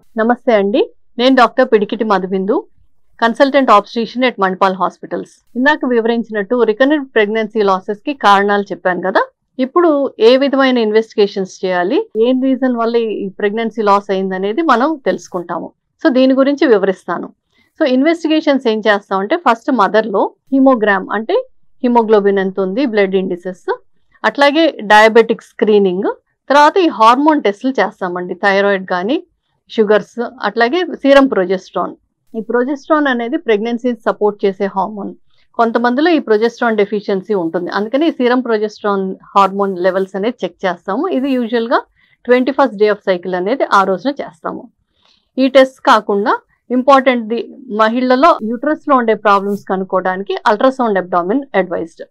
నమస్తే అండి నేను doctor Pidikiti Madhubindu consultant obstetrician at Manipal hospitals ఇందాక వివరించినట్టు రికనెంట్ ప్రెగ్నెన్సీ లాసెస్ కి కారణాలు చెప్పాను కదా ఇప్పుడు ఏ విధమైన ఇన్వెస్టిగేషన్స్ చేయాలి ఏం రీజన్ వల్ల ఈ ప్రెగ్నెన్సీ లాస్ అయిందనేది మనం తెలుసుకుంటాము సో దీని గురించి వివరిస్తాను సో ఇన్వెస్టిగేషన్స్ ఏం చేస్తామంటే ఫస్ట్ మదర్లో హిమోగ్రామ్ అంటే హిమోగ్లోబిన్ ఎంత ఉంది బ్లడ్ ఇండిసెస్ అట్లాగే డయాబెటిక్ స్క్రీనింగ్ తర్వాత ఈ హార్మోన్ టెస్టులు చేస్తామండి థైరాయిడ్ కానీ షుగర్స్ అట్లాగే సీరం ప్రొజెస్ట్రాన్ ఈ ప్రొజెస్ట్రాన్ అనేది ప్రెగ్నెన్సీ సపోర్ట్ చేసే హార్మోన్ కొంతమందిలో ఈ ప్రొజెస్ట్రాన్ డెఫిషియన్సీ ఉంటుంది అందుకని ఈ సీరం ప్రొజెస్ట్రాన్ హార్మోన్ లెవెల్స్ అనేది చెక్ చేస్తాము ఇది యూజువల్గా twenty first day of cycle అనేది ఆ రోజున చేస్తాము ఈ టెస్ట్ కాకుండా ఇంపార్టెంట్ ది మహిళల్లో uterus లో ఉండే ప్రాబ్లమ్స్ కనుక్కోవడానికి అల్ట్రాసౌండ్ అబ్డామిన్ అడ్వైజ్డ్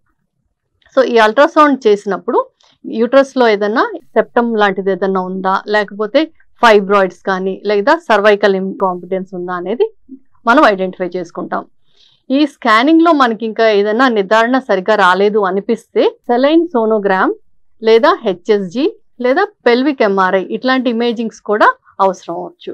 సో ఈ అల్ట్రాసౌండ్ చేసినప్పుడు uterus లో ఏదైనా సెప్టమ్ లాంటిది ఏదైనా ఉందా లేకపోతే ఫైబ్రాయిడ్స్ కానీ లేదా సర్వైకల్ ఇంకాంపిటెన్స్ ఉందా అనేది మనం ఐడెంటిఫై చేసుకుంటాం ఈ స్కానింగ్ లో మనకి ఇంకా ఏదైనా నిర్ధారణ సరిగా రాలేదు అనిపిస్తే సెలైన్ సోనోగ్రామ్ లేదా హెచ్ఎస్జి లేదా పెల్విక్ ఎంఆర్ఐ ఇట్లాంటి ఇమేజింగ్స్ కూడా అవసరం అవ్వచ్చు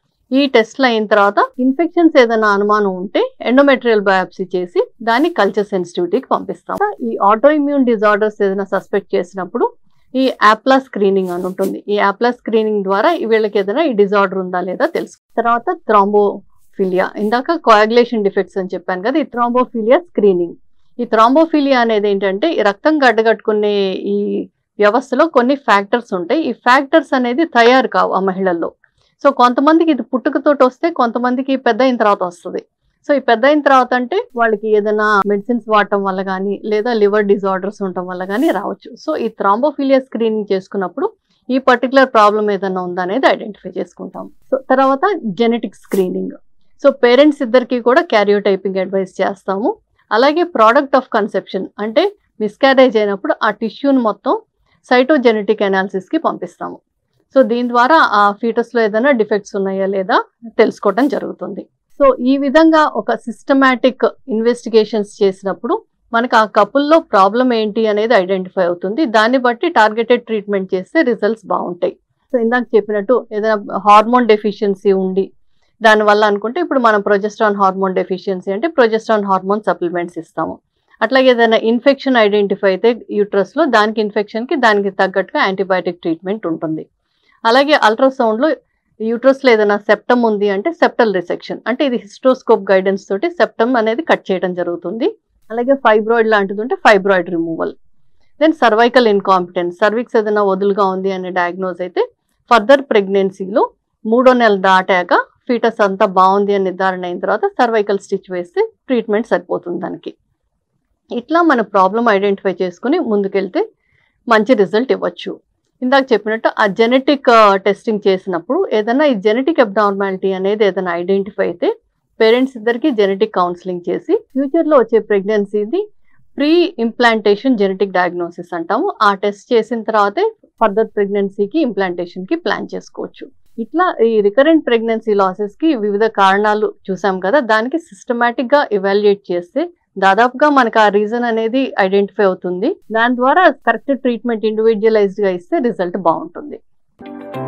ఈ టెస్ట్లు అయిన తర్వాత ఇన్ఫెక్షన్స్ ఏదైనా అనుమానం ఉంటే ఎండోమెట్రియల్ బయాప్సీ చేసి దాన్ని కల్చర్ సెన్సిటివిటీకి పంపిస్తాం ఈ ఆటో ఇమ్యూన్ డిజార్డర్స్ ఏదైనా సస్పెక్ట్ చేసినప్పుడు ఈ యాప్లా స్క్రీనింగ్ అని ఉంటుంది ఈ యాప్లా స్క్రీనింగ్ ద్వారా వీళ్ళకి ఏదైనా ఈ డిజార్డర్ ఉందా లేదా తెలుసు తర్వాత థ్రాంబోఫిలియా ఇందాక కోయాగులేషన్ డిఫెక్ట్స్ అని చెప్పాను కదా ఈ థ్రాంబోఫిలియా స్క్రీనింగ్ ఈ థ్రాంబోఫిలియా అనేది ఏంటంటే ఈ రక్తం గడ్డగట్టుకునే ఈ వ్యవస్థలో కొన్ని ఫ్యాక్టర్స్ ఉంటాయి ఈ ఫ్యాక్టర్స్ అనేది తయారు కావు ఆ మహిళల్లో సో కొంతమందికి ఇది పుట్టుకతోటి వస్తే కొంతమందికి పెద్ద అయిన తర్వాత వస్తుంది సో ఈ పెద్ద అయిన తర్వాత అంటే వాళ్ళకి ఏదైనా మెడిసిన్స్ వాడటం వల్ల కానీ లేదా లివర్ డిజార్డర్స్ ఉండటం వల్ల కానీ రావచ్చు సో ఈ థ్రాంబోఫిలియా స్క్రీనింగ్ చేసుకున్నప్పుడు ఈ పర్టికులర్ ప్రాబ్లం ఏదైనా ఉందా అనేది ఐడెంటిఫై చేసుకుంటాం సో తర్వాత జెనెటిక్ స్క్రీనింగ్ సో పేరెంట్స్ ఇద్దరికి కూడా క్యారియోటైపింగ్ అడ్వైస్ చేస్తాము అలాగే ప్రోడక్ట్ ఆఫ్ కన్సెప్షన్ అంటే మిస్క్యారేజ్ అయినప్పుడు ఆ టిష్యూని మొత్తం సైటోజెనెటిక్ అనాలిసిస్కి పంపిస్తాము సో దీని ద్వారా ఆ ఫీటస్లో ఏదైనా డిఫెక్ట్స్ ఉన్నాయా లేదా తెలుసుకోవడం జరుగుతుంది సో ఈ విధంగా ఒక సిస్టమాటిక్ ఇన్వెస్టిగేషన్స్ చేసినప్పుడు మనకు ఆ కపుల్లో ప్రాబ్లం ఏంటి అనేది ఐడెంటిఫై అవుతుంది దాన్ని బట్టి టార్గెటెడ్ ట్రీట్మెంట్ చేస్తే రిజల్ట్స్ బాగుంటాయి సో ఇందాక చెప్పినట్టు ఏదైనా హార్మోన్ డెఫిషియన్సీ ఉండి దానివల్ల అనుకుంటే ఇప్పుడు మనం ప్రొజెస్ట్రాన్ హార్మోన్ డెఫిషియన్సీ అంటే ప్రొజెస్ట్రాన్ హార్మోన్ సప్లిమెంట్స్ ఇస్తాము అట్లాగే ఏదైనా ఇన్ఫెక్షన్ ఐడెంటిఫై అయితే యూట్రస్లో దానికి ఇన్ఫెక్షన్కి దానికి తగ్గట్టుగా యాంటీబయాటిక్ ట్రీట్మెంట్ ఉంటుంది అలాగే అల్ట్రాసౌండ్లో యూట్రస్లో ఏదైనా సెప్టమ్ ఉంది అంటే సెప్టల్ రిసెక్షన్ అంటే ఇది హిస్ట్రోస్కోప్ గైడెన్స్ తోటి సెప్టమ్ అనేది కట్ చేయడం జరుగుతుంది అలాగే ఫైబ్రాయిడ్ లాంటిది ఉంటే fibroid removal then cervical incompetence cervix ఏదైనా వదులుగా ఉంది అనే డయాగ్నోజ్ అయితే ఫర్దర్ ప్రెగ్నెన్సీలో మూడో నెల దాటాక ఫీటస్ అంతా బాగుంది అని నిర్ధారణ అయిన తర్వాత సర్వైకల్ స్టిచ్ వేస్తే ట్రీట్మెంట్ సరిపోతుంది దానికి ఇట్లా మన ప్రాబ్లం ఐడెంటిఫై చేసుకుని ముందుకెళ్తే మంచి రిజల్ట్ ఇవ్వచ్చు ఇందాక చెప్పినట్టు ఆ జెనెటిక్ టెస్టింగ్ చేసినప్పుడు ఏదైనా ఈ జెనెటిక్ అబ్నార్మాలిటీ అనేది ఏదైనా ఐడెంటిఫై అయితే పేరెంట్స్ ఇద్దరికి జెనెటిక్ కౌన్సిలింగ్ చేసి ఫ్యూచర్లో వచ్చే ప్రెగ్నెన్సీది ప్రీ ఇంప్లాంటేషన్ జెనెటిక్ డయాగ్నోసిస్ అంటాము ఆ టెస్ట్ చేసిన తర్వాతే ఫర్దర్ ప్రెగ్నెన్సీకి ఇంప్లాంటేషన్కి ప్లాన్ చేసుకోవచ్చు ఇట్లా ఈ రికరెంట్ ప్రెగ్నెన్సీ లాసెస్కి వివిధ కారణాలు చూసాం కదా దానికి సిస్టమేటిక్గా ఇవాల్యుయేట్ చేస్తే దాదాపుగా మనకు ఆ రీజన్ అనేది ఐడెంటిఫై అవుతుంది దాని ద్వారా కరెక్ట్ ట్రీట్మెంట్ ఇండివిజువలైజ్డ్గా ఇస్తే రిజల్ట్ బాగుంటుంది